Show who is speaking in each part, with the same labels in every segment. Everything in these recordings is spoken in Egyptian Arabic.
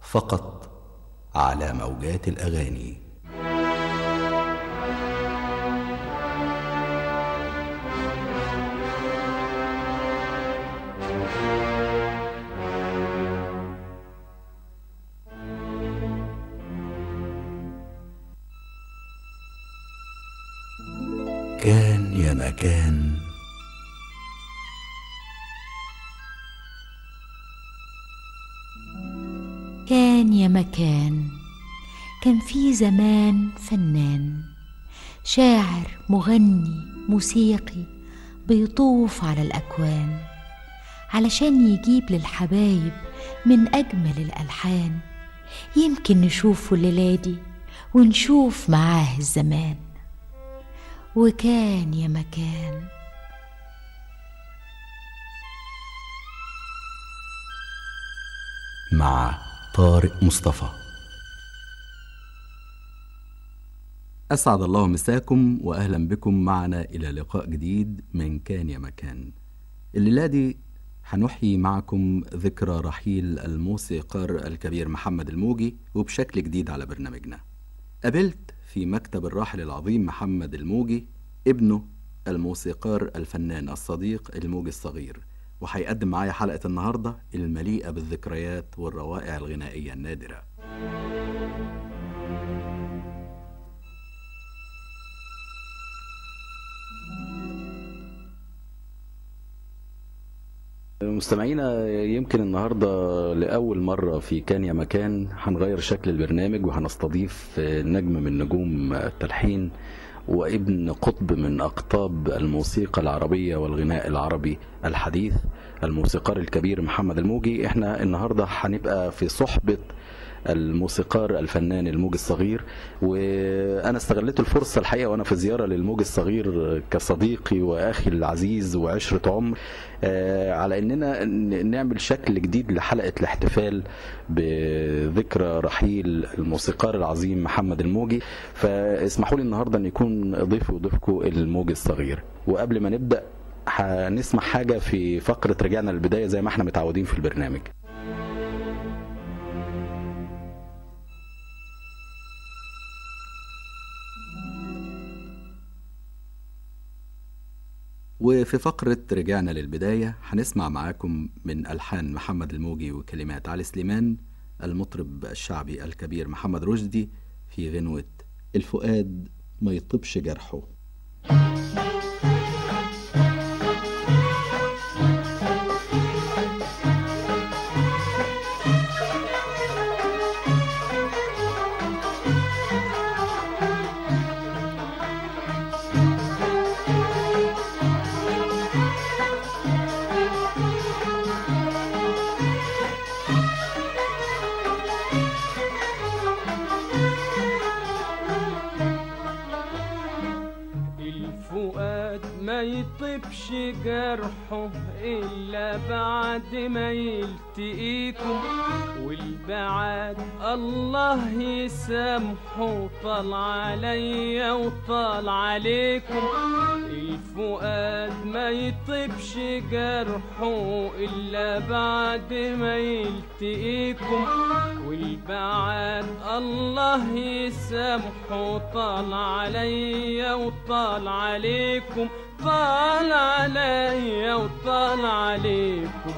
Speaker 1: فقط على موجات الاغاني كان يا مكان
Speaker 2: كان يا مكان كان في زمان فنان شاعر مغني موسيقي بيطوف على الأكوان علشان يجيب للحبايب من أجمل الألحان يمكن نشوفه الليلة دي ونشوف معاه الزمان وكان يا مكان
Speaker 1: مع طارق مصطفى أسعد الله مساكم وأهلا بكم معنا إلى لقاء جديد من كان يا مكان الليلة دي هنحيي معكم ذكرى رحيل الموسيقار الكبير محمد الموجي وبشكل جديد على برنامجنا قابلت في مكتب الراحل العظيم محمد الموجي ابنه الموسيقار الفنان الصديق الموجي الصغير وهيقدم معايا حلقة النهاردة المليئة بالذكريات والروائع الغنائية النادرة مستمعينا يمكن النهاردة لأول مرة في كان يا مكان هنغير شكل البرنامج وهنستضيف نجم من نجوم التلحين وابن قطب من أقطاب الموسيقى العربية والغناء العربي الحديث الموسيقار الكبير محمد الموجي احنا النهاردة هنبقى في صحبة الموسيقار الفنان الموج الصغير وانا استغلت الفرصه الحقيقه وانا في زياره للموج الصغير كصديقي واخي العزيز وعشره عمر على اننا نعمل شكل جديد لحلقه الاحتفال بذكرى رحيل الموسيقار العظيم محمد الموجي فاسمحوا لي النهارده ان يكون ضيفي وضيفكم الموج الصغير وقبل ما نبدا هنسمع حاجه في فقره رجعنا للبدايه زي ما احنا متعودين في البرنامج وفي فقرة رجعنا للبداية هنسمع معاكم من ألحان محمد الموجي وكلمات علي سليمان المطرب الشعبي الكبير محمد رشدي في غنوة الفؤاد ما يطبش جرحه
Speaker 3: يطيبش جرحه إلا بعد ما يلتقيكم والبعاد الله يسامحه طال عليا وطال عليكم الفؤاد ما يطيبش جرحه إلا بعد ما يلتقيكم والبعاد الله يسامحه طال عليا وطال عليكم طال عليا وطال عليكم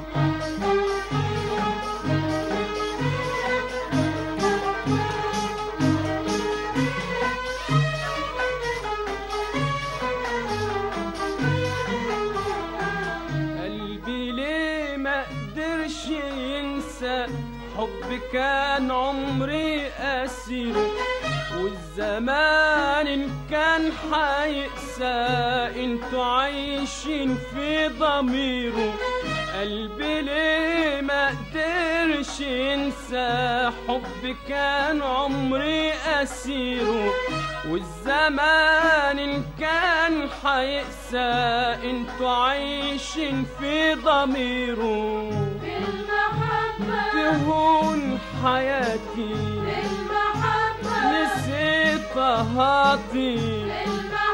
Speaker 3: قلبي ليه ما قدرش ينسى حب كان عمري أسيره والزمان إن كان حيقسى انتوا عايشين في ضميره قلبي ليه ما قدرش ينسى حب كان عمري أسيره والزمان إن كان حيقسى انتوا عايشين في ضميره
Speaker 4: المحبة
Speaker 3: تهون حياتي
Speaker 4: المحبة
Speaker 3: نسيت طهاتي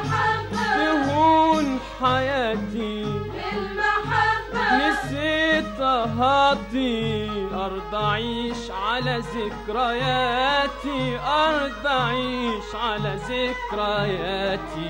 Speaker 4: المحبة
Speaker 3: تهون حياتي
Speaker 4: المحبة
Speaker 3: نسيت طهاتي أرض أعيش على ذكرياتي أرض أعيش على ذكرياتي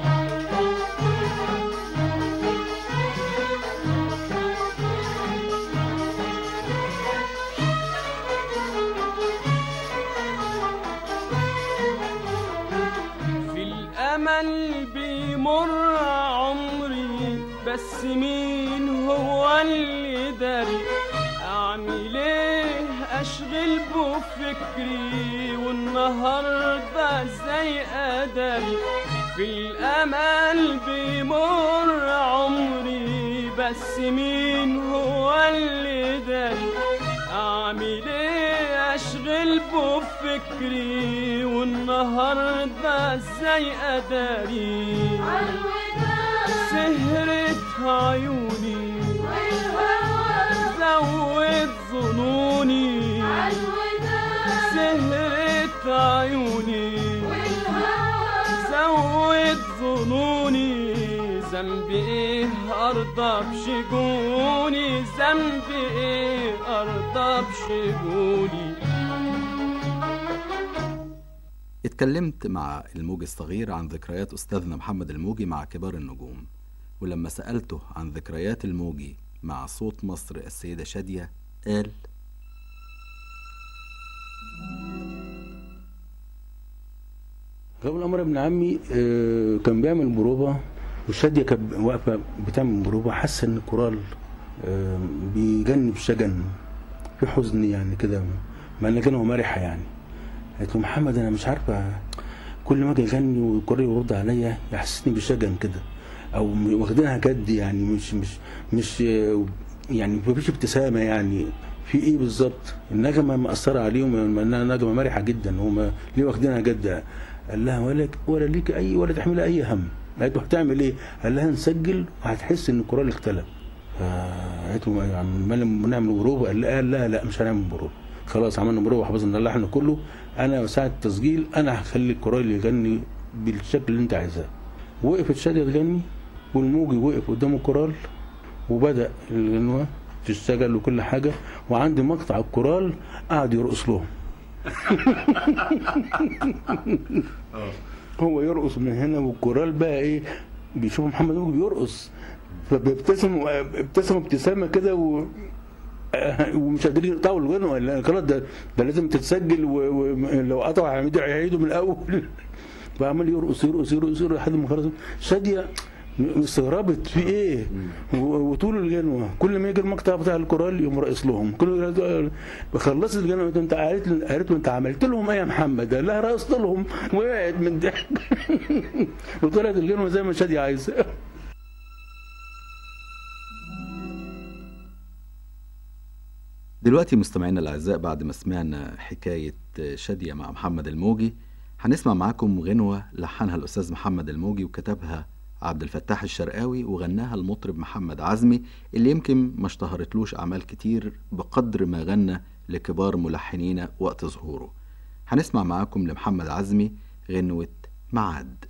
Speaker 3: في الأمل بيمر عمري بس مين هو اللي داري أعمل إيه أشغل بفكري والنهاردة زي أداري في الأمل بيمر عمري بس مين هو اللي داري أعمل إيه أشغل بفكري والنهاردة زي أداري
Speaker 4: عالوداد
Speaker 3: سهرت عيوني
Speaker 4: والهوى
Speaker 3: زود ظنوني
Speaker 4: عالوداد
Speaker 3: سهرت عيوني
Speaker 4: والهوى
Speaker 3: زود ظنوني ذنبي ايه ارضى بشجوني ذنبي ايه ارضى بشجوني
Speaker 1: اتكلمت مع الموجي الصغير عن ذكريات أستاذنا محمد الموجي مع كبار النجوم ولما سألته عن ذكريات الموجي مع صوت مصر السيدة شادية قال
Speaker 5: قبل عمر ابن عمي آه، كان بيعمل بروفة والشادية كانت واقفة بتعمل بروفة حاسة إن الكورال آه، بيجنب شجن في حزن يعني كده مع إن كان هو مرحة يعني قالت له محمد أنا مش عارفة كل ما أجي أغني والكورال يرد عليا يحسسني بشجن كده أو م- واخدينها جد يعني مش مش مش آه، يعني مفيش ابتسامة يعني في ايه بالظبط النغمه مأثره عليهم انها نغمه مرحه جدا هم ليه واخدينها جد قال لها ولا ولا ليك اي ولا تحمل اي هم قالت له هتعمل ايه؟ قال لها نسجل وهتحس ان الكورال اختلف فقالت له يعني ما لما نعمل بروفه قال لها لا لا مش هنعمل بروفه خلاص عملنا بروفه وحفظنا اللحن كله انا ساعه التسجيل انا هخلي الكورال يغني بالشكل اللي انت عايزاه وقفت شاديه تغني والموجي وقف قدام الكورال وبدا الغنوه تشتغل وكل حاجه وعند مقطع الكورال قعد يرقص لهم هو يرقص من هنا والكورال بقى ايه بيشوف محمد موجي بيرقص فبيبتسم ابتسم ابتسامه كده و ومش قادرين يقطعوا الغنوه لأن خلاص ده ده لازم تتسجل ولو قطعوا هيعيدوا هيعيدوا من الاول فعمال يرقص يرقص يرقص يرقص لحد ما خلص شاديه استغربت في ايه و- وطول الغنوه كل ما يجي المقطع بتاع الكورال يقوم راقص لهم كل خلصت الغنوه انت قالت له قالت له انت عملت لهم ايه يا محمد؟ قال لها رقصت لهم وقعت من ضحك وطلعت الغنوه زي ما شاديه عايزه
Speaker 1: دلوقتي مستمعينا الأعزاء بعد ما سمعنا حكاية شادية مع محمد الموجي هنسمع معاكم غنوة لحنها الأستاذ محمد الموجي وكتبها عبد الفتاح الشرقاوي وغناها المطرب محمد عزمي اللي يمكن ما اشتهرتلوش أعمال كتير بقدر ما غنى لكبار ملحنين وقت ظهوره هنسمع معاكم لمحمد عزمي غنوة معاد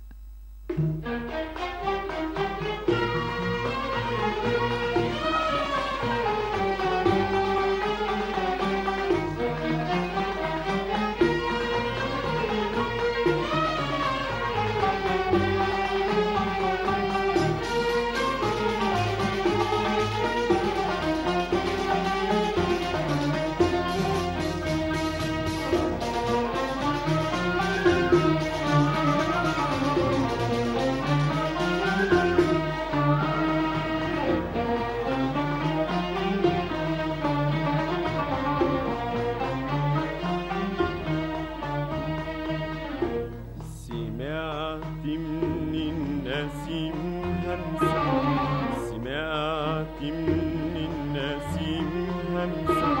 Speaker 3: سمعت من النسيم همسة سمعت من النسيم همسة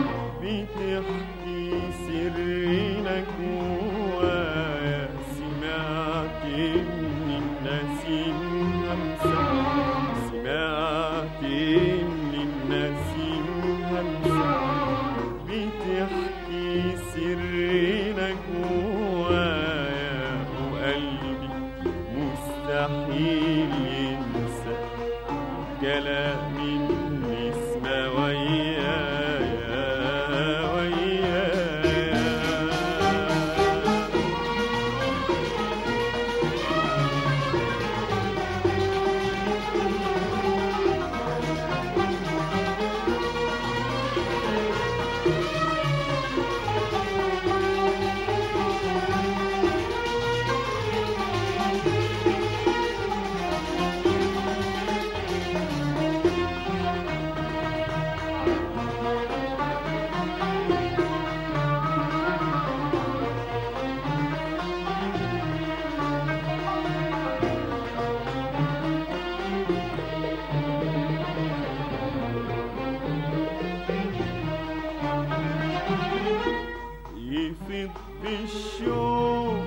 Speaker 3: بتحكي سرنا جوايا سمعت من النسيم همسة سمعت من النسيم همسة بتحكي سرنا جوايا وقلبي مستحيل ينسى كلام النسمة ويا يفيض بالشوق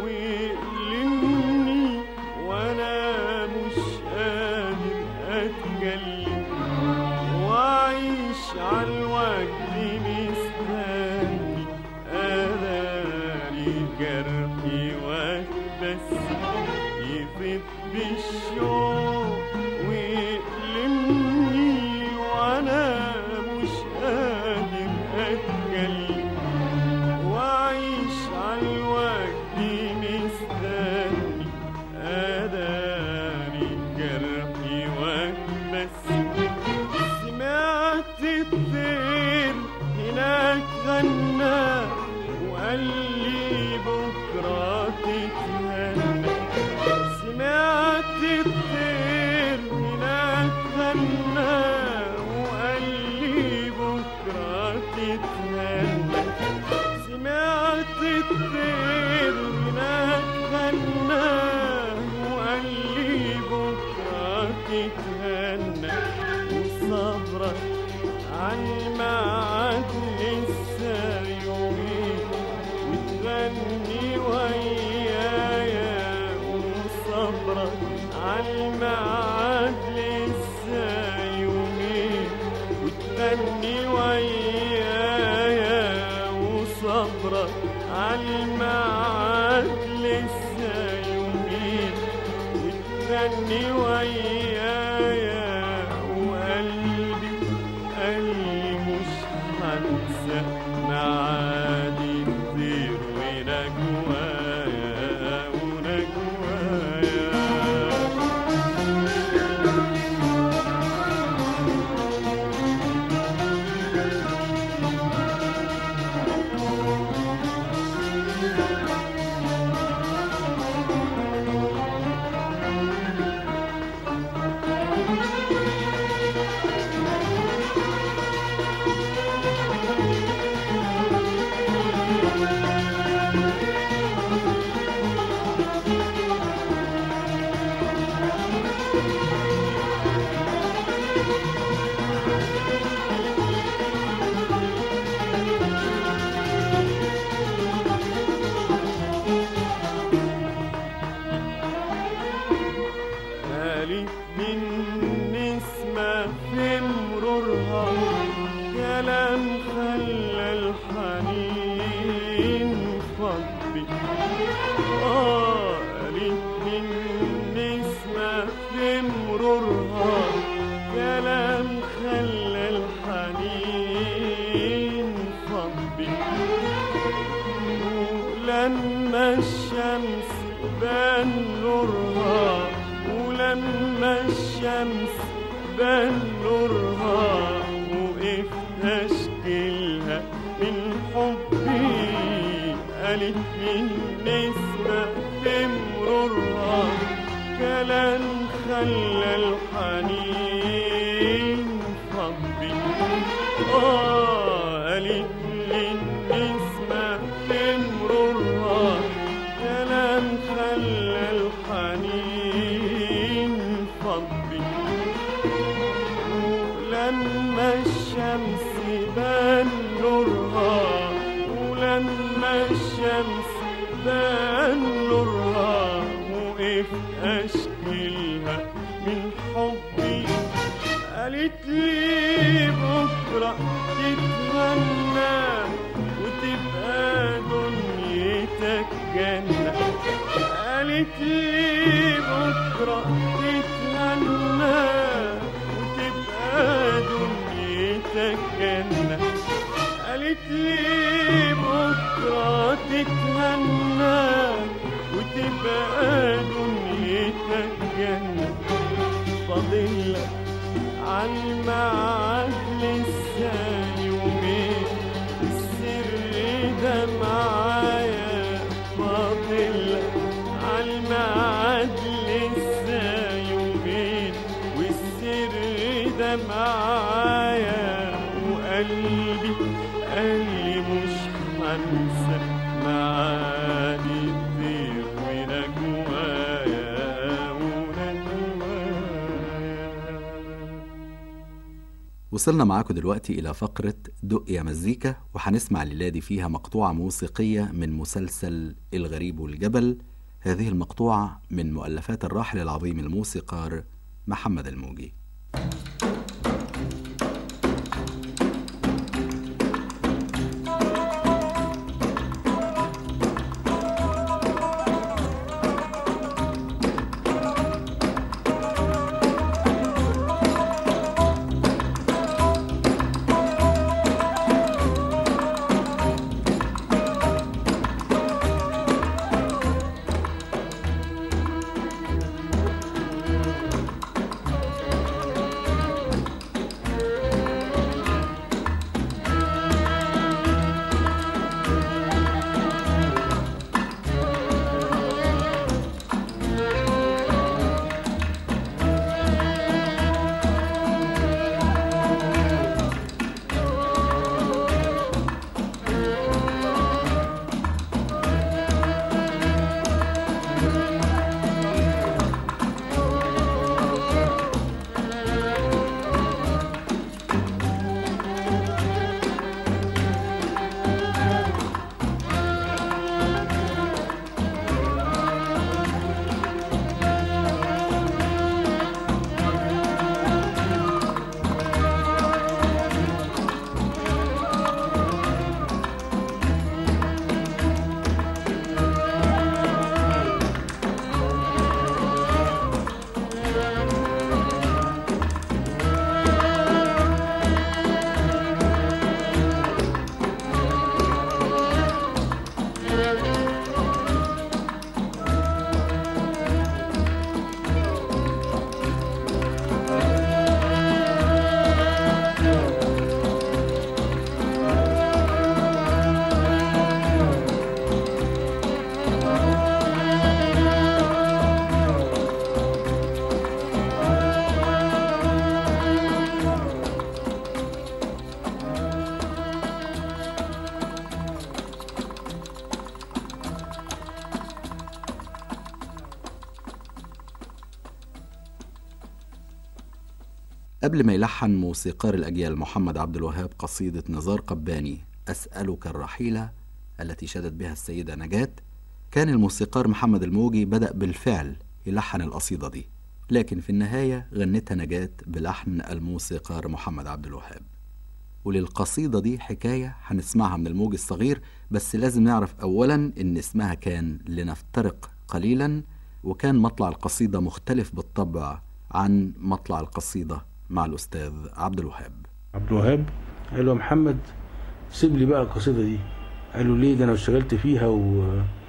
Speaker 3: ويقلمني وانا مش قادر اتكلم واعيش عالوجد مستني اداري جرحي واتبسم يفيض بالشوق ويقلمني وانا مش قادر اتكلم واعيش عالوجد مستني اداري جرحي واتبسم سمعت الطير هناك غنى وقال لي بكرة تتهنى سمعت الطير هناك غنى وقال لي بكرة تتهنى سمعت الطير هناك غنى وقال لي بكرة تتهنى وصبرك عالميعاد لسه يومين وتغني ويايا وصبرك عالميعاد لسه يومين وتغني ويايا وصبرك عالميعاد لسه يومين وتغني ويايا وقلبي قلبي مش هنسى معادي كتير ونجوايا ونجوايا قالت النسمة في مرورها كلام خلى الحنين فضي آه قالت النسمة في مرورها كلام خلى الحنين فضي ولما الشمس بان نورها ولما الشمس بان نورها وقفت اشكيلها من حبي قالت لي النسمة تمررها كلام خلى الحنين فضي آه قالت لي النسمة تمررها كلام خلى الحنين فضي ولما الشمس بان نورها ولما الشمس بان نورها وقفت اشكيلها من حبي قالت لي بكرة تتمنى وتبقى دنيتك جنة قالت لي بكرة تتمنى وتبقى دنيتك جنة قالت لي بكرة تتهنى وتبقى دنيتك جنة فاضلك عالميعاد لسه يومين السر ده معايا فاضلك عالميعاد لسه يومين والسر ده معايا وقلبي قلبي مش هنسى معاني كتير ونجوايا ونجوايا
Speaker 1: وصلنا معاكم دلوقتي إلى فقرة دق يا مزيكا وهنسمع ليلادي فيها مقطوعة موسيقية من مسلسل الغريب والجبل هذه المقطوعة من مؤلفات الراحل العظيم الموسيقار محمد الموجي قبل ما يلحن موسيقار الأجيال محمد عبد الوهاب قصيدة نزار قباني أسألك الرحيلة التي شدت بها السيدة نجاة كان الموسيقار محمد الموجي بدأ بالفعل يلحن القصيدة دي لكن في النهاية غنتها نجاة بلحن الموسيقار محمد عبد الوهاب وللقصيدة دي حكاية هنسمعها من الموج الصغير بس لازم نعرف أولا إن اسمها كان لنفترق قليلا وكان مطلع القصيدة مختلف بالطبع عن مطلع القصيدة مع الأستاذ عبد الوهاب
Speaker 5: عبد الوهاب قال له يا محمد سيب لي بقى القصيده دي قال له ليه ده انا اشتغلت فيها و...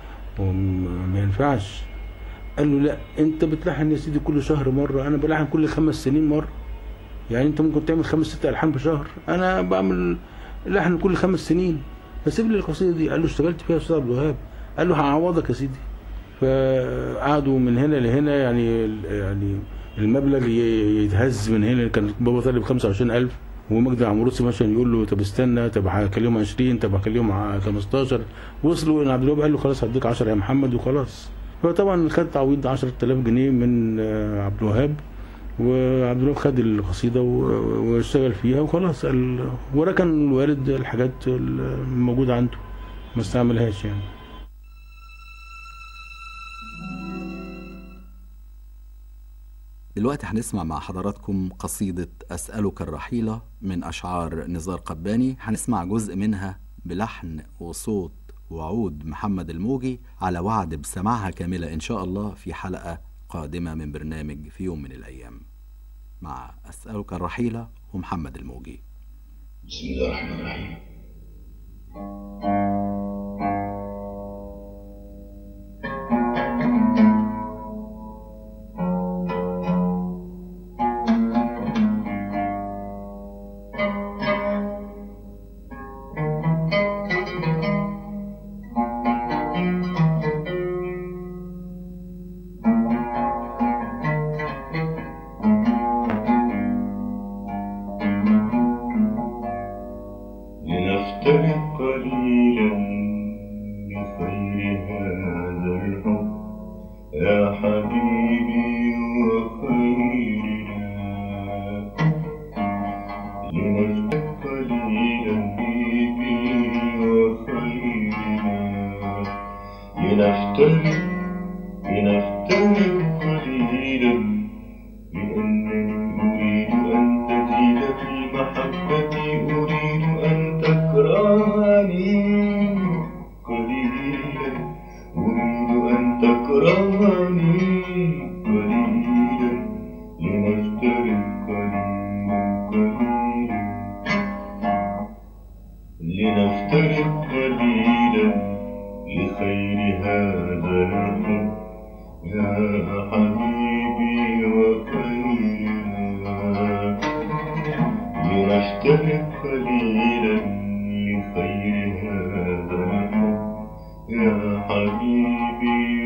Speaker 5: وما ينفعش قال له لا انت بتلحن يا سيدي كل شهر مره انا بلحن كل خمس سنين مره يعني انت ممكن تعمل خمس ست الحان في شهر انا بعمل لحن كل خمس سنين فسيب لي القصيده دي قال له اشتغلت فيها يا استاذ عبد الوهاب قال له هعوضك يا سيدي فقعدوا من هنا لهنا يعني يعني المبلغ ي- يتهز من هنا كان بابا طالب 25000 ومجدي عمروسي مثلا يقول له طب استنى طب هكلمهم 20 طب هكلمهم ع- 15 وصلوا ان عبد الوهاب قال له خلاص هديك 10 يا محمد وخلاص فطبعا خد تعويض 10000 جنيه من آه، عبد الوهاب وعبد الوهاب خد القصيده و- واشتغل فيها وخلاص قال وركن الوالد الحاجات الموجوده عنده ما استعملهاش يعني
Speaker 1: دلوقتي هنسمع مع حضراتكم قصيدة أسألك الرحيلة من أشعار نزار قباني هنسمع جزء منها بلحن وصوت وعود محمد الموجي على وعد بسماعها كاملة إن شاء الله في حلقة قادمة من برنامج في يوم من الأيام مع أسألك الرحيلة ومحمد الموجي
Speaker 6: بسم الله الرحمن الرحيم لنفترق قليلا بخير هذا الحب يا حبيبي وخيرنا لنفترق لنفترق قليلا لأنني أريد أن تزيد في محبتي أريد أن تكرهني قليلا أريد أن تكرهني قليلا لنفترق قليلا قليلا لنفترق قليلا لخير هذا الحب يا حبيبي وخيرنا لنفترق قليلا لخير هذا الحب يا حبيبي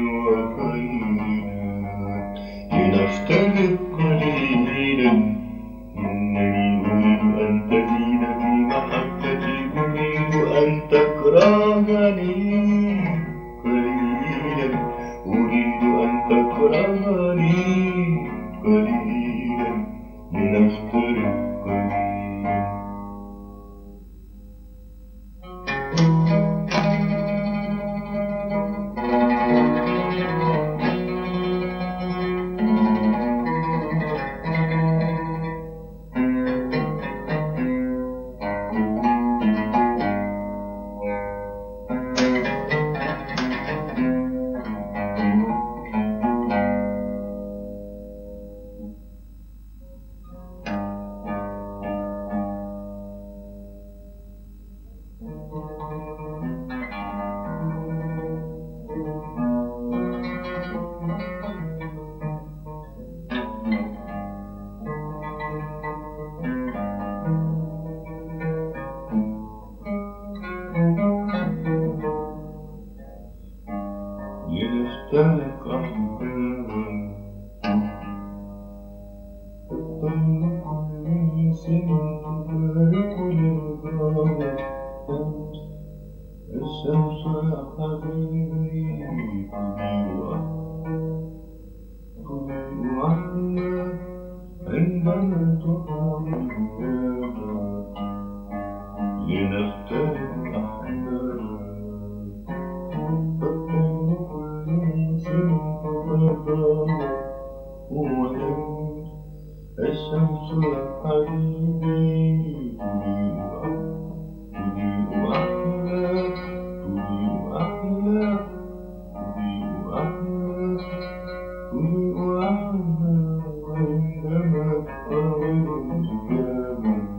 Speaker 6: وخيرنا لنفترق قليلا إنني أريد أن تزيد في محبتي أريد أن تكرهني قليلا أريد أن تكرهني قليلا لنفترق قليلا لنفترق أحبابا الطير كل سن تبارك للغابة الشمس يا حبيبي تضيء تضيء أحلى عندما تحاول الغابة لنفترق أحبابا الشمس يا حبيبي تضيء أحلى تضيء أحلى تضيء أحلى تضيء أحلى عندما تقابل الزجاجة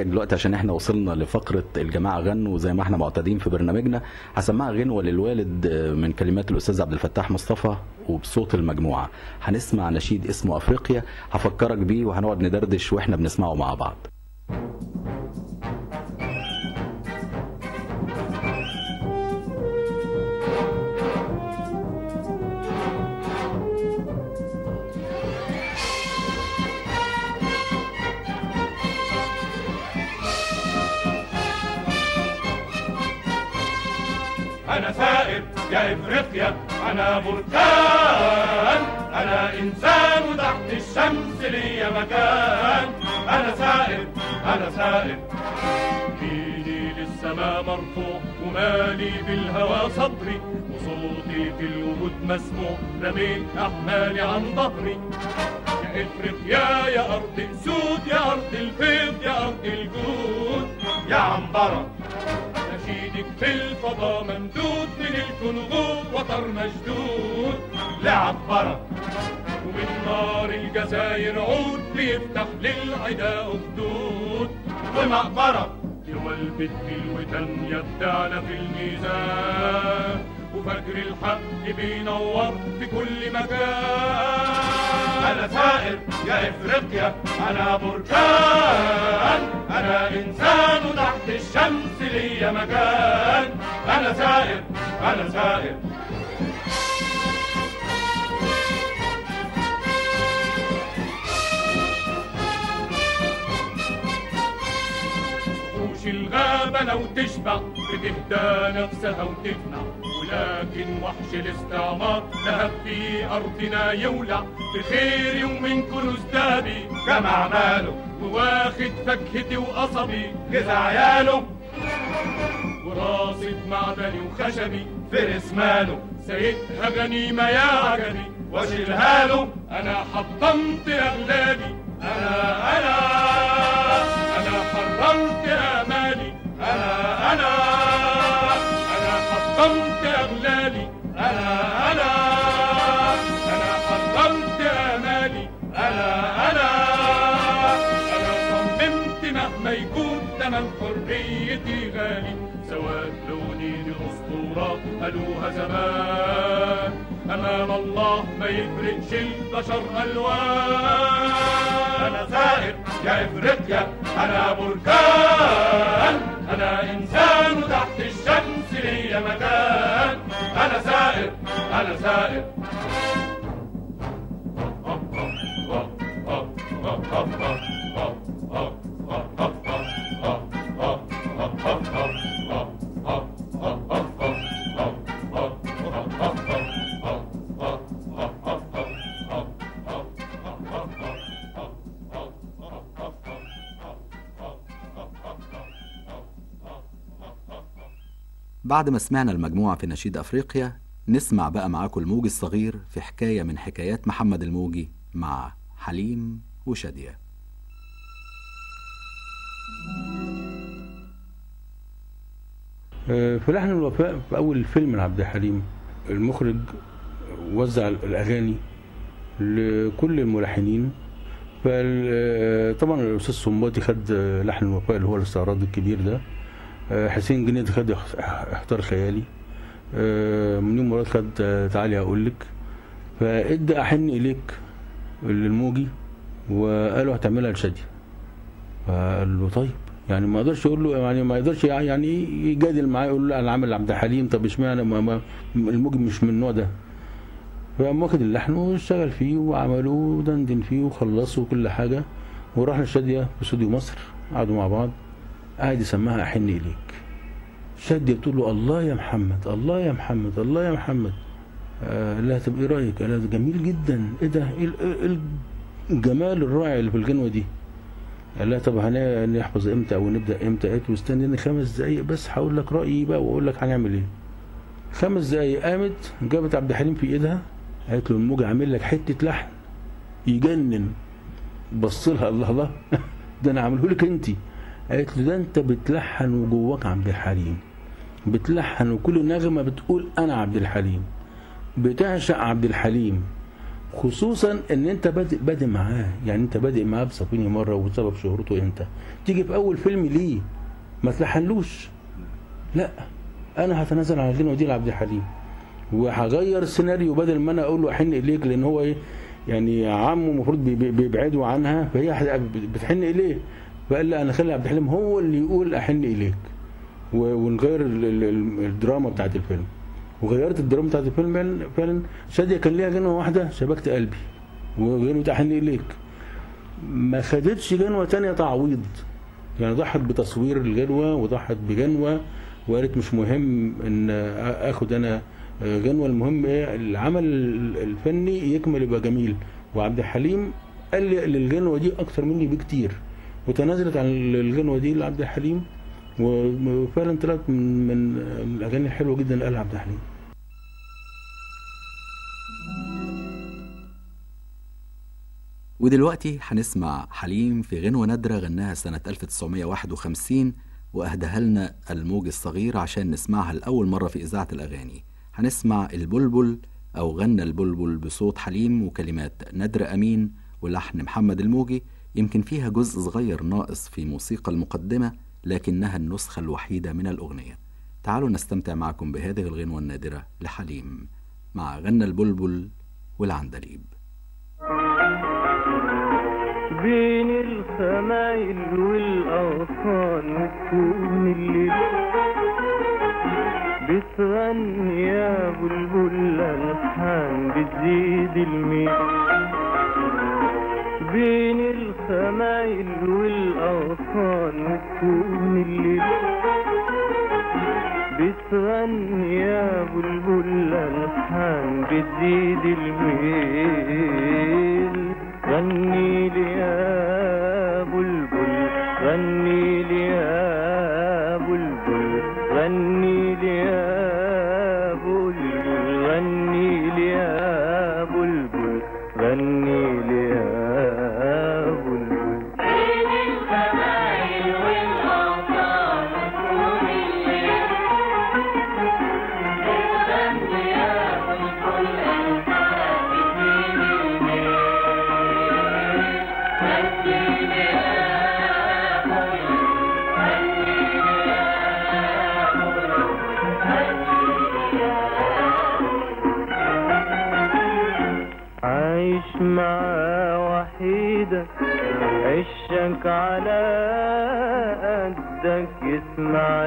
Speaker 1: طبيعي دلوقتي عشان احنا وصلنا لفقره الجماعه غنوا زي ما احنا معتادين في برنامجنا هسمعها غنوه للوالد من كلمات الاستاذ عبد الفتاح مصطفى وبصوت المجموعه هنسمع نشيد اسمه افريقيا هفكرك بيه وهنقعد ندردش واحنا بنسمعه مع بعض
Speaker 3: أنا ثائر يا إفريقيا أنا بركان أنا إنسان وتحت الشمس لي مكان أنا ثائر أنا ثائر إيدي للسماء مرفوع ومالي بالهوى صدري وصوتي في الوجود مسموع رميت أحمالي عن ظهري يا إفريقيا يا أرض أسود يا أرض الفيض يا أرض الجود يا عنبرة نشيدك في الفضاء ممدود من الكنغو وطر مشدود لعبرة ومن نار الجزاير عود بيفتح للعدا أخدود ومقبرة يولبت بالوتن يبدعنا في الميزان وفجر الحق بينور في كل مكان أنا ثائر يا إفريقيا أنا بركان أنا إنسان وتحت الشمس لي مكان أنا ثائر أنا ثائر وحوش الغابة لو تشبع بتهدى نفسها وتفنع ولكن وحش الاستعمار لهب في أرضنا يولع بخيري ومن كنوز دابي جمع ماله وواخد فكهتي وقصبي جزع عياله وراصد معدني وخشبي فرس ماله سيدها غنيمة يا عجبي واشيلها له أنا حطمت أغلالي أنا أنا أنا حرمت آمالي أنا أنا أنا حطمت أغلالي أنا أنا أنا حرمت آمالي أنا أنا أنا صممت مهما يكون تمن حريتي غالي سواد لوني لأسطورة قالوها زمان أمام الله ما يفرقش البشر ألوان أنا ثائر يا إفريقيا أنا بركان أنا إنسان وتحت الشمس لي مكان أنا ثائر أنا ثائر
Speaker 1: بعد ما سمعنا المجموعة في نشيد أفريقيا نسمع بقى معاكم الموجي الصغير في حكاية من حكايات محمد الموجي مع حليم وشادية
Speaker 5: آه، في لحن الوفاء في اول فيلم لعبد الحليم المخرج وزع الاغاني لكل الملحنين فطبعا الاستاذ صنباطي خد آه، لحن الوفاء اللي هو الاستعراض الكبير ده آه، حسين جنيد خد اخ- احتار خيالي آه، منير مراد خد آه، تعالي اقول لك فادى احن اليك للموجي وقالوا هتعملها لشاديه فقال له طيب يعني ما يقدرش يقول له يعني ما يقدرش يعني إيه يجادل معاه يقول له انا عامل عبد الحليم طب اشمعنى ما- ما- الموجي مش من النوع ده فقام واخد اللحن واشتغل فيه وعملوه ودندن فيه وخلصوا كل حاجه وراح لشاديه في استوديو مصر قعدوا مع بعض قعد يسمعها احن اليك شاديه بتقول له الله يا محمد الله يا محمد الله يا محمد آه لا طب ايه رايك؟ قال لها ده جميل جدا ايه ده؟ ايه ال- إيه الجمال الرائع اللي في الغنوه دي؟ قال لها طب هن- هنحفظ امتى او نبدا امتى؟ قالت له استنى خمس دقايق بس هقول لك رايي بقى واقول لك هنعمل ايه. خمس دقايق قامت جابت عبد الحليم في ايدها قالت له الموجة عامل لك حته لحن يجنن بص لها الله الله ده انا عامله لك انت قالت له ده انت بتلحن وجواك عبد الحليم بتلحن وكل نغمه بتقول انا عبد الحليم بتعشق عبد الحليم خصوصا ان انت بادئ بادئ معاه يعني انت بادئ معاه بصفيني مره وسبب شهرته انت تيجي في اول فيلم ليه ما تلحنلوش لا انا هتنازل عن الغنوه دي لعبد الحليم وهغير السيناريو بدل ما انا اقول له احن اليك لان هو ايه يعني عمه المفروض بي- بي- بيبعدوا عنها فهي هتبقى بتحن اليه فقال لا انا خلي عبد الحليم هو اللي يقول احن اليك و- ونغير ال- ال- ال- الدراما بتاعت الفيلم وغيرت الدراما بتاعت الفيلم فعلا- فعلا شاديه كان ليها غنوه واحده شبكت قلبي وغنوه احن اليك ما خدتش غنوه تانية تعويض يعني ضحت بتصوير الغنوه وضحت بغنوه وقالت مش مهم ان اخد انا غنوه المهم ايه العمل الفني يكمل يبقى جميل وعبد الحليم قال لي للغنوه دي اكتر مني بكتير وتنازلت عن الغنوه دي لعبد الحليم وفعلا طلعت من من من الاغاني الحلوه جدا اللي قالها عبد الحليم
Speaker 1: ودلوقتي هنسمع حليم في غنوة نادرة غناها سنة 1951 وأهداها لنا الموج الصغير عشان نسمعها لأول مرة في إذاعة الأغاني هنسمع البلبل أو غنى البلبل بصوت حليم وكلمات نادرة أمين ولحن محمد الموجي يمكن فيها جزء صغير ناقص في موسيقى المقدمة لكنها النسخة الوحيدة من الأغنية تعالوا نستمتع معكم بهذه الغنوة النادرة لحليم مع غنى البلبل والعندليب
Speaker 7: بين الخمايل والأغصان وتكون الليل بتغني يا بلبل ألحان بتزيد الميل بين الخمايل والأغصان وتكون الليل بتغني يا بلبل ألحان بتزيد الميل غني لي يا بلبل غني لي يا بلبل غني لي يا بلبل غني لي يا بلبل غني لي يا بلبل عايش مع وحيدك عشك على قدك يسمع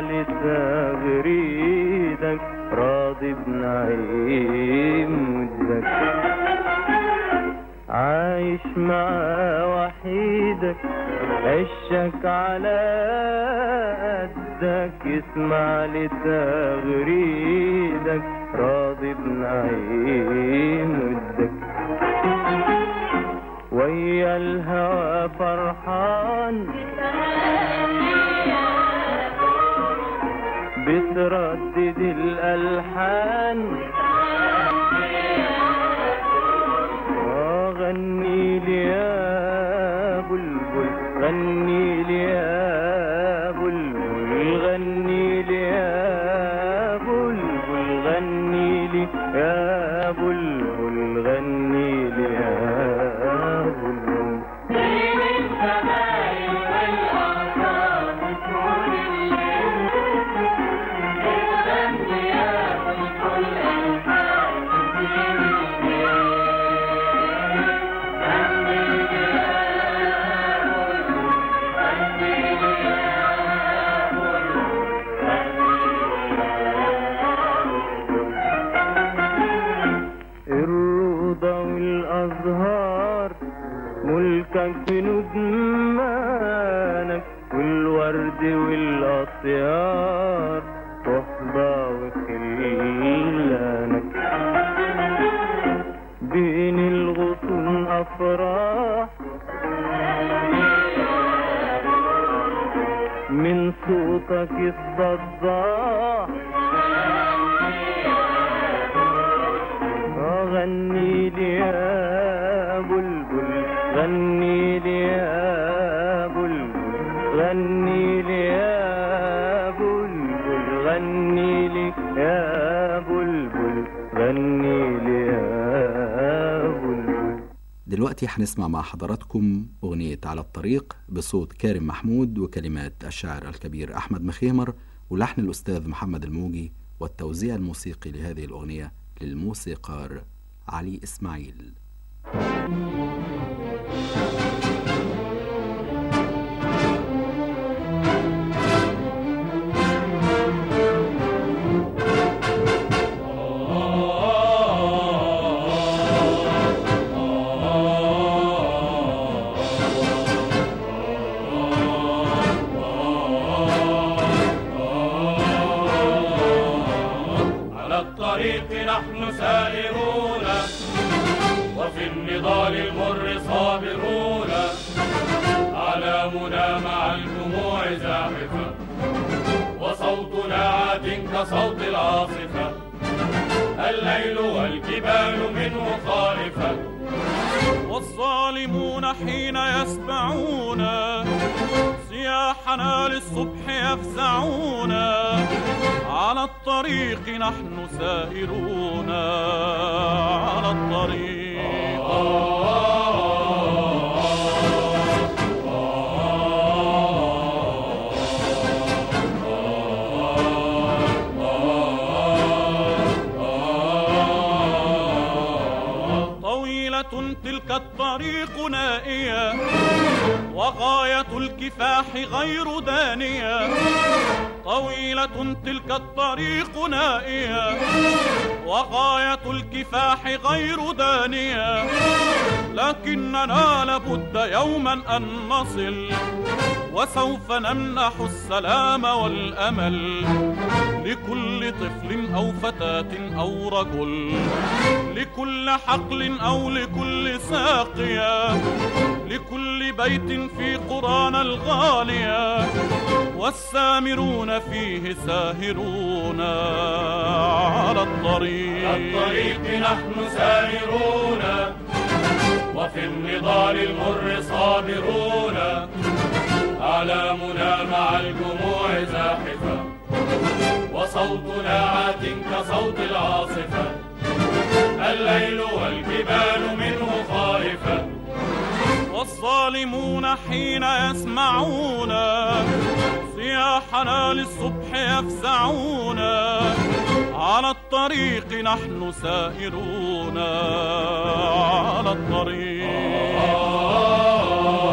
Speaker 7: لتغريدك راضي بنعيم وجدك عايش مع وحيدك عشك على قدك يسمع لتغريدك راضي بنعيم وجدك ويا الهوى فرحان بتردد الألحان آه، غني لي يا بلبل غني لي يا بلبل غني لي يا بلبل غني لي يا بلبل غني لي يا بلبل الروضة والأزهار ملكك في ندمانك والورد والأطيار صحبة وخلانك بين الغصون أفراح من صوتك الصداح غني لي يا بلبل غني لي يا بلبل غني لي يا بلبل غني لي يا بلبل غني لي يا بلبل
Speaker 1: دلوقتي هنسمع مع حضراتكم أغنية على الطريق بصوت كارم محمود وكلمات الشاعر الكبير أحمد مخيمر ولحن الأستاذ محمد الموجي والتوزيع الموسيقي لهذه الأغنية للموسيقار علي إسماعيل
Speaker 3: على الطريق نحن سائرون وفي النضال المر صابرون أعلامنا مع الجموع زاحفة وصوتنا عاد كصوت العاصفة الليل والجبال منه خالفة
Speaker 8: والظالمون حين يسمعون صياحنا للصبح يفزعون على الطريق نحن سائرون على الطريق طويلة تلك الطريق نائية وغاية الكفاح غير دانية طويلة تلك الطريق نائية وغاية الكفاح غير دانية لكننا لابد يوما أن نصل وسوف نمنح السلام والأمل لكل طفل أو فتاة أو رجل لكل حقل أو لكل ساقية لكل بيت في قرانا الغالية والسامرون فيه ساهرون على الطريق
Speaker 3: الطريق نحن سائرون وفي النضال المر صابرون أعلامنا مع الجموع زاحفة وصوتنا عات كصوت العاصفة الليل والجبال منه خائفة
Speaker 8: والظالمون حين يسمعون صياحنا للصبح يفزعون على الطريق نحن سائرون على الطريق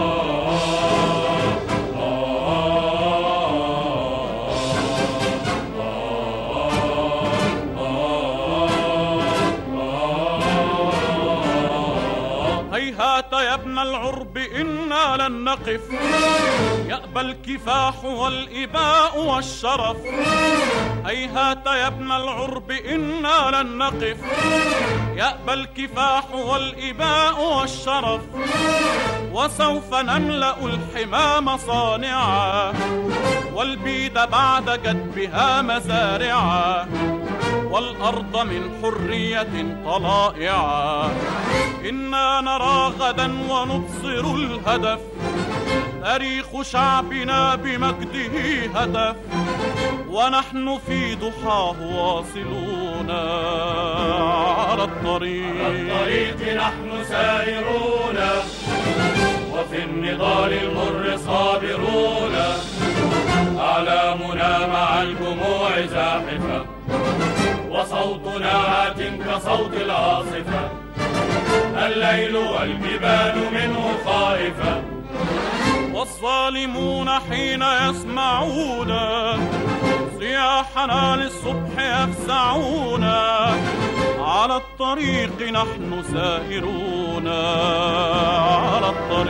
Speaker 8: هيهات يا ابن العرب إنا لن نقف يأبى الكفاح والإباء والشرف هيهات يا ابن العرب إنا لن نقف يأبى الكفاح والإباء والشرف وسوف نملأ الحمام صانعا والبيد بعد جدبها مزارعا والأرض من حرية طلائعا إنا نرى غدا ونبصر الهدف تاريخ شعبنا بمجده هدف ونحن في ضحاه واصلون على الطريق
Speaker 3: الطريق نحن سائرون وفي النضال المر صابرون أعلامنا مع الجموع زاحفة وصوتنا عات كصوت العاصفة الليل والجبال منه خائفة
Speaker 8: والظالمون حين يسمعون صياحنا للصبح يفزعون على الطريق نحن سائرون على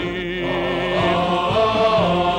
Speaker 8: الطريق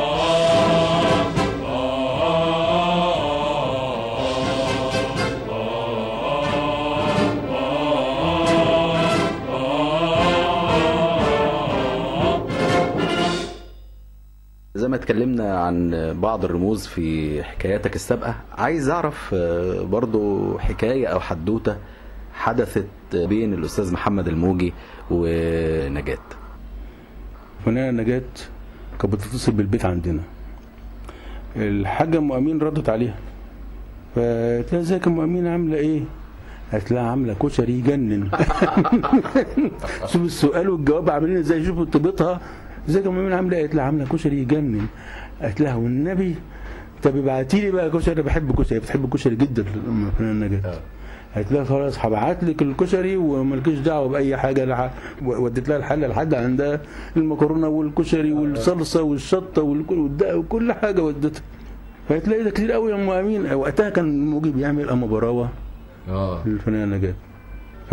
Speaker 1: زي ما اتكلمنا عن بعض الرموز في حكاياتك السابقة عايز أعرف آه، برضو حكاية أو حدوتة حدثت بين الأستاذ محمد الموجي ونجاة
Speaker 5: فنانة نجاة كانت بتتصل بالبيت عندنا الحاجة أم أمين ردت عليها فقلت لها ازيك يا أم أمين عاملة إيه؟ قالت لها عامله كشري يجنن شوف السؤال والجواب عاملين ازاي شوفوا ارتباطها ازيك يا مؤمن عامله إيه؟ قالت لها عامله كشري يجنن قالت لها والنبي طب ابعتي لي بقى كشري أنا بحب الكشري بتحب الكشري جدا ام فنان نجاة قالت لها خلاص هبعت لك الكشري ومالكيش دعوه باي حاجه لح... وديت لها الحله لحد عندها المكرونه والكشري والصلصه والشطه والكل والدقه وكل حاجه ودتها فقالت لها إيه ده كتير قوي يا ام امين وقتها كان الموجي بيعمل اما براوه
Speaker 1: اه
Speaker 5: للفنانه نجاة ف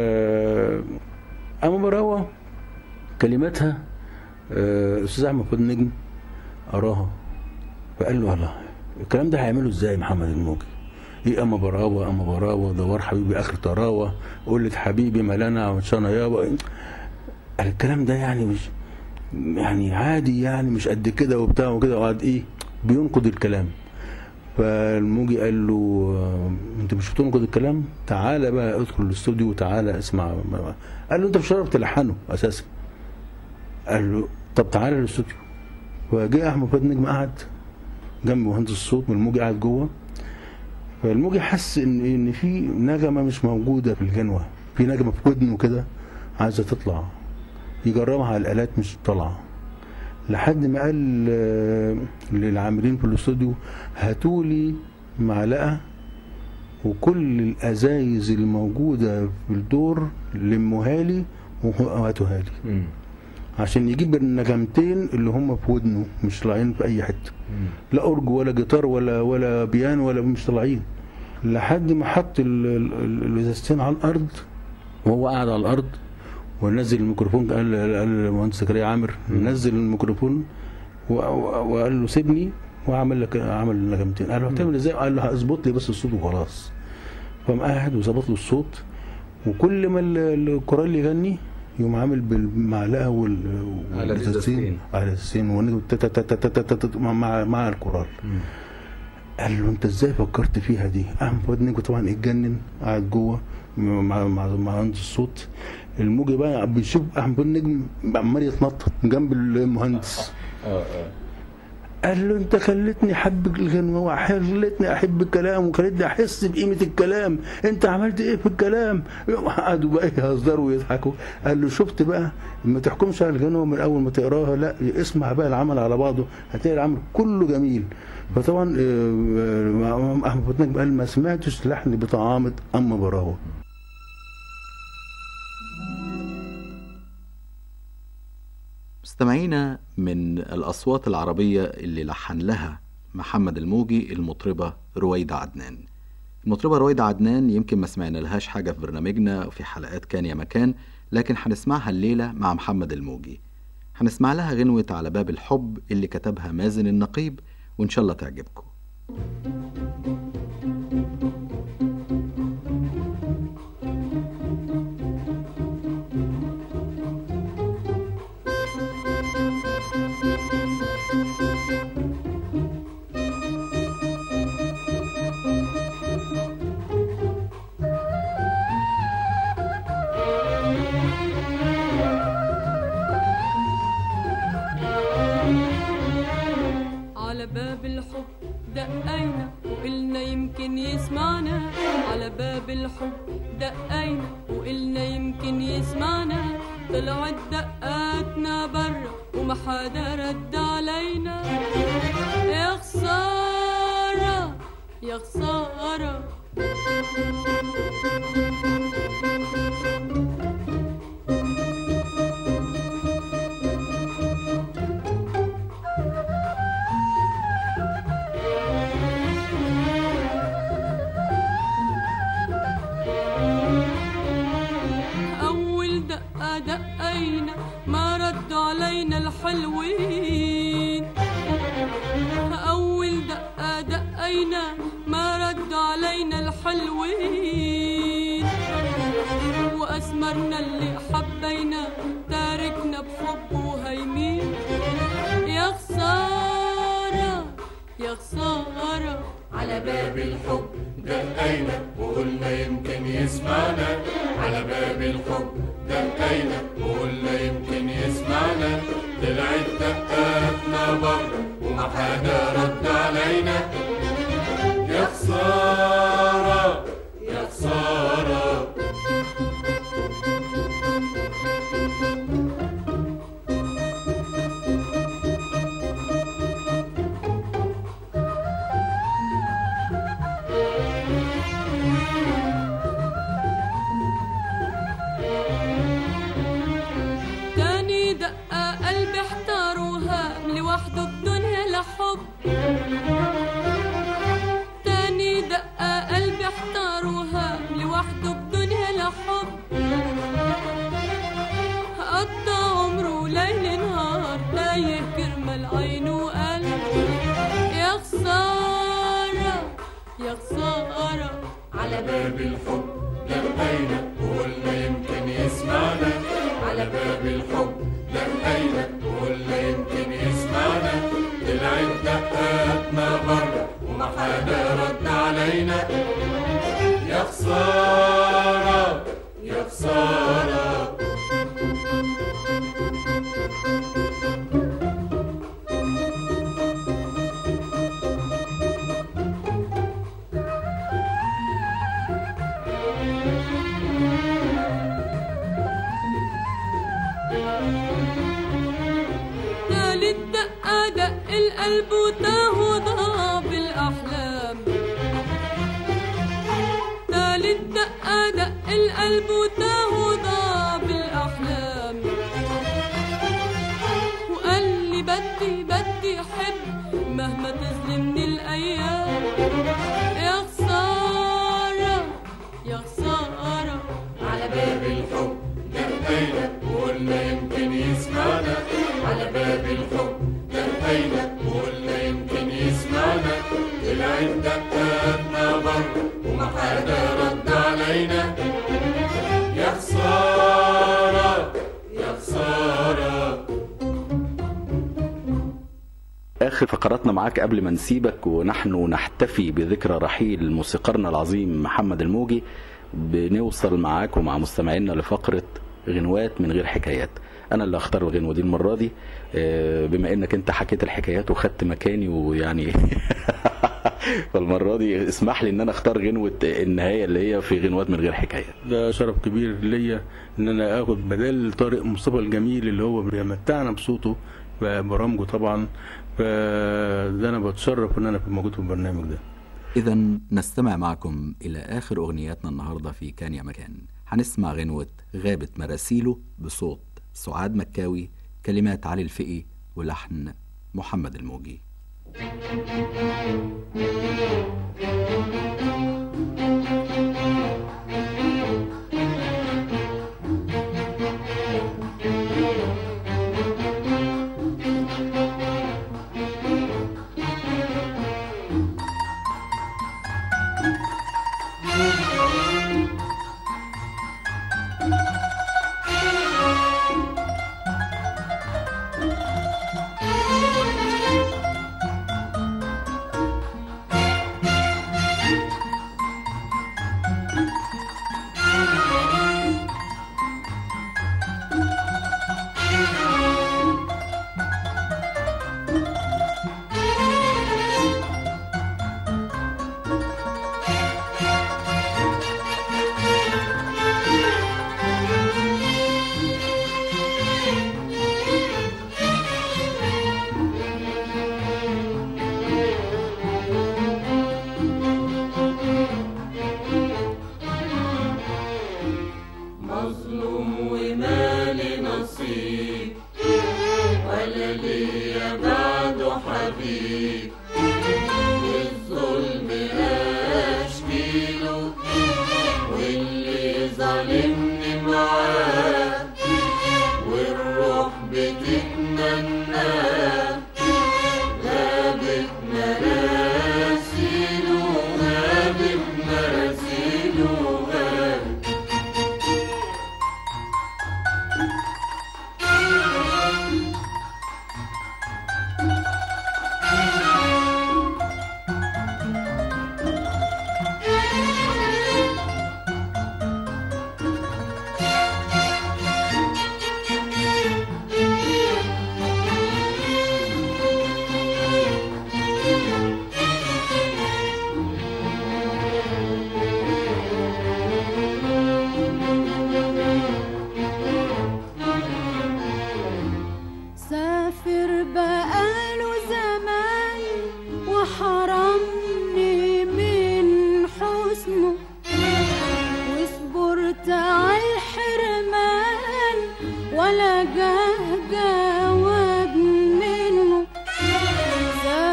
Speaker 5: اما براوه كلماتها آه، استاذ احمد فؤاد نجم قراها فقال له الله الكلام ده هيعمله ازاي محمد الموجي ايه اما براوه اما براوه دوار حبيبي اخر طراوه قلة حبيبي ملانا وشانا يابا قال الكلام ده يعني مش يعني عادي يعني مش قد كده وبتاع وكده وقعد ايه بينقد الكلام فالموجي قال له آه، انت مش بتنقد الكلام تعالى بقى ادخل الاستوديو وتعالى اسمع قال له انت مش هتعرف تلحنه اساسا قال له طب تعالى الاستوديو فجه احمد فؤاد نجم قعد جنب مهندس الصوت والموجي قاعد جوه فالموجي حس ان ان في نغمه مش موجوده في الجنوه في نغمه في ودنه كده عايزه تطلع يجربها على الالات مش طالعه لحد ما قال آه، للعاملين في الاستوديو هاتوا لي معلقه وكل الازايز الموجوده في الدور لموها لي وهاتوها لي عشان يجيب النغمتين اللي هم في ودنه مش طالعين في اي حته لا اورج ولا جيتار ولا ولا بيانو ولا مش طالعين لحد ما حط ال- ال- ال- الازازتين على الارض وهو قاعد على الارض ونزل الميكروفون قال قال المهندس زكريا عامر نزل الميكروفون و- و- وقال له سيبني وعمل لك عمل نغمتين قال له هتعمل ازاي؟ قال له اظبط لي بس الصوت وخلاص فقام قاعد وظبط له الصوت وكل ما ال- الكورال يغني يقوم عامل بالمعلقه وال
Speaker 1: على الإزازتين.
Speaker 5: على الازازتين ونجم تا- تا- تا- تا- تا- تا- تا- تا- مع- مع مع الكورال قال له انت ازاي فكرت فيها دي؟ احمد فؤاد نجم طبعا اتجنن قاعد جوه مع مع مع مهندس الصوت الموجي بقى بيشوف احمد فؤاد نجم عمال يتنطط جنب المهندس قال له انت خلتني احب الغنوه وخلتني احب الكلام وخلتني احس بقيمه الكلام انت عملت ايه في الكلام قعدوا بقى يهزروا ويضحكوا قال له شفت بقى ما تحكمش على الغنوه من اول ما تقراها لا اسمع بقى العمل على بعضه هتلاقي العمل كله جميل فطبعا آه، آه، احمد فتنك قال ما سمعتش لحن بطعامه اما براوه
Speaker 1: مستمعينا من الأصوات العربية اللي لحن لها محمد الموجي المطربة رويدة عدنان المطربة رويدة عدنان يمكن ما سمعنا لهاش حاجة في برنامجنا وفي حلقات كان يا مكان لكن هنسمعها الليلة مع محمد الموجي هنسمع لها غنوة على باب الحب اللي كتبها مازن النقيب وإن شاء الله تعجبكم
Speaker 4: على باب الحب دقينا وقلنا يمكن يسمعنا على باب الحب دقينا وقلنا يمكن يسمعنا طلعت دقاتنا برا وما حدا رد علينا يا خسارة يا خسارة أول دقة دقينا ما ردوا علينا الحلوين أول دقة دقينا ما ردوا علينا الحلوين وأسمرنا اللي حبينا تاركنا بحبه هيمين يا خسارة يا خسارة
Speaker 3: على باب الحب دقينا وقلنا يمكن يسمعنا على باب الحب دقينا وقلنا يمكن يسمعنا طلعت دقاتنا بره وما حدا رد علينا يا خسارة يا خسارة
Speaker 4: حب تاني دقة قلبي احتار وهام لوحده بدنيا لحب قضى عمره ليل نهار تايه كرمال عين وقلب يا خسارة يا خسارة
Speaker 3: على باب الحب لقينا وقلنا يمكن يسمعنا على باب الحب لقينا وقلنا يمكن يسمعنا طلعت دقاتنا بره وما حدا رد علينا يا خسارة يا خسارة
Speaker 4: تالت دقة دق القلب وتاه وضاب الأحلام تالت دقة دق القلب وتاه وضاب الأحلام وقال لي بدي بدي حب مهما تظلمني الأيام يا خسارة يا خسارة
Speaker 3: على باب الحب دقينا وقلنا يمكن يسمعنا على باب الحب دقينا وقلنا يمكن يسمعنا طلعت دقاتنا بره وما حدا رد علينا يا خسارة يا خسارة
Speaker 1: آخر فقراتنا معاك قبل ما نسيبك ونحن نحتفي بذكرى رحيل موسيقارنا العظيم محمد الموجي بنوصل معاك ومع مستمعينا لفقرة غنوات من غير حكايات أنا اللي أختار الغنوة دي المرة دي آه، بما إنك أنت حكيت الحكايات وخدت مكاني ويعني فالمرة دي اسمح لي إن أنا أختار غنوة النهاية اللي هي في غنوات من غير حكايات
Speaker 5: ده شرف كبير ليا ان انا اخد بدل طارق مصطفى الجميل اللي هو بيمتعنا بصوته برامجه طبعا فده انا بتشرف ان انا أكون موجود في البرنامج ده
Speaker 1: إذا نستمع معكم إلى آخر أغنياتنا النهاردة في كان يا مكان هنسمع غنوة غابت مراسيله بصوت سعاد مكاوي كلمات علي الفقي ولحن محمد الموجي
Speaker 3: مظلوم ومالي نصيب ولا ليا بعده حبيب والظلم اشكيله واللي ظالمني معاه والروح بتتمناه غابت مراسيله غابت مراسيله غابت
Speaker 9: سافر بقاله زمان وحرمني من حسنه وصبرت على الحرمان ولا جه جواب منه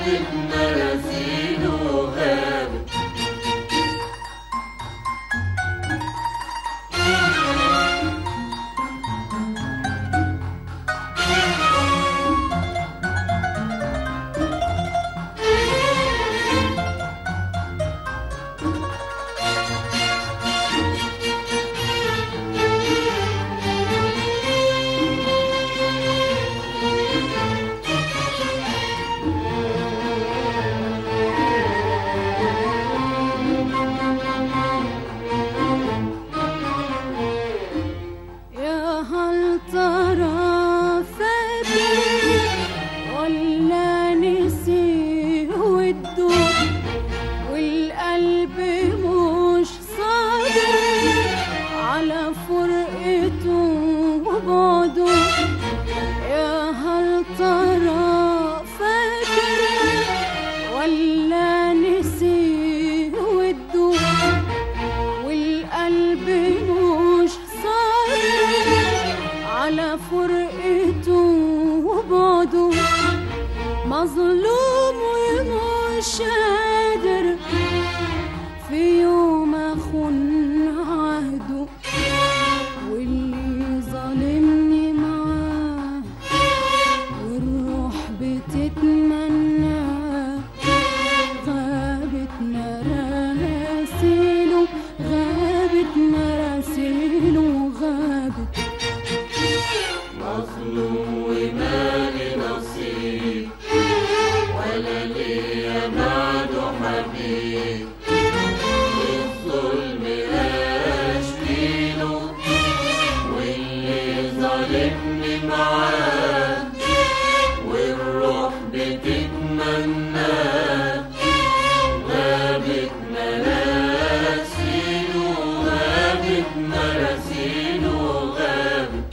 Speaker 10: غابت مراسيله غابت
Speaker 9: يا هل ترى فاكر ولا نسي وده والقلب مش صابر على فرقته وبعده يا هل ترى فاكر ولا نسي وده والقلب مش صابر على فرقته وبعده مظلوم ومش قادر في يوم اخون عهده واللي ظالمني معاه والروح بتتمنى غابت مراسيله غابت مراسيله غابت
Speaker 10: مظلوم ومالي نصيب ولا ليا بعده حبيب الظلم اشكيله واللي ظالمني معاه والروح بتتمنى غابت مراسيله غابت مراسيله غابت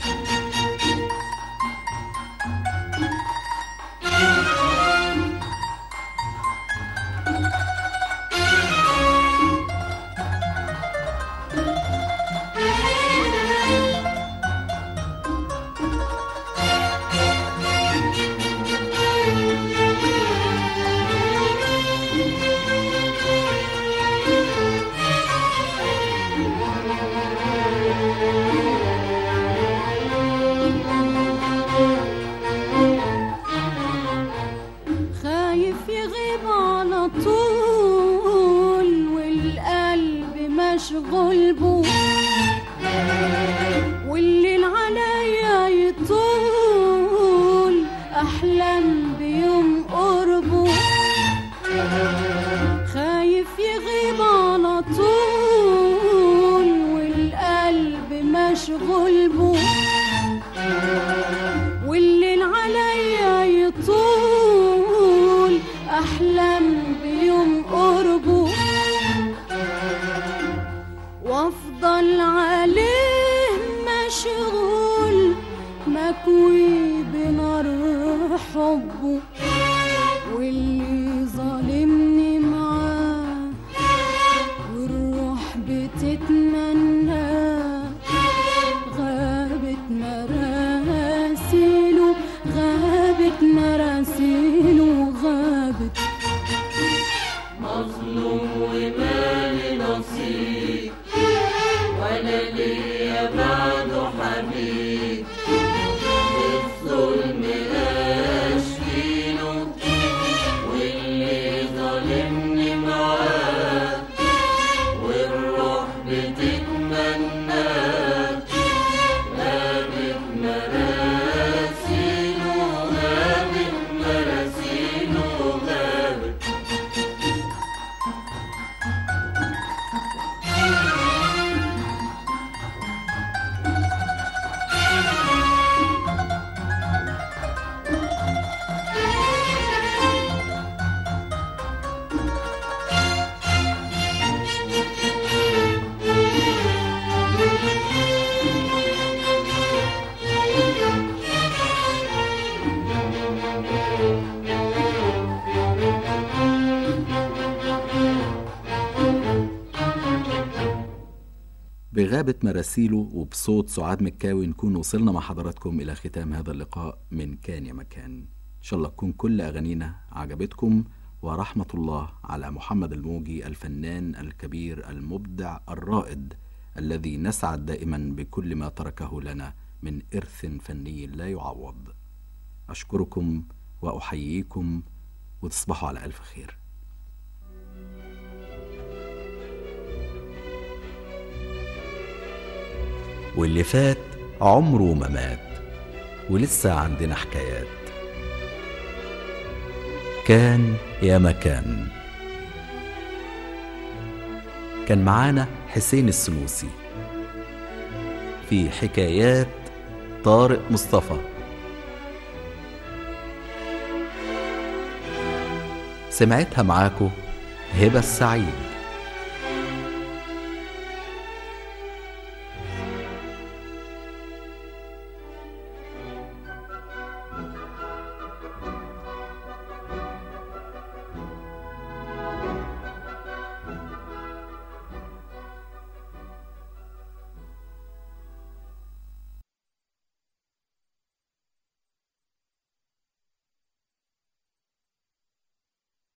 Speaker 9: خايف يغيب على طول والقلب مشغول بو والليل عليا يطول احلم بيوم قربه خايف يغيب على طول والقلب مشغول بو والليل عليا يطول احلم بيوم قربه وافضل عليه مشغول مكوي بنار حبه واللي ظالمني معاه والروح بتتمنى غابت مراسيله غابت مراسيله غابت
Speaker 10: مظلوم ومالي نصيب ولا ليا بعده حبيب الظلم اشكيله واللي ظالمني معاه والروح بتتمنى غابت مراسيله غابت مراسيله غابت
Speaker 1: بغابة مراسيله وبصوت سعاد مكاوي نكون وصلنا مع حضراتكم إلى ختام هذا اللقاء من كان يا مكان إن شاء الله تكون كل أغانينا عجبتكم ورحمة الله على محمد الموجي الفنان الكبير المبدع الرائد الذي نسعد دائما بكل ما تركه لنا من إرث فني لا يعوض أشكركم وأحييكم وتصبحوا على ألف خير واللي فات عمره ما مات ولسه عندنا حكايات كان يا مكان كان معانا حسين السنوسي في حكايات طارق مصطفى سمعتها معاكو هبة السعيد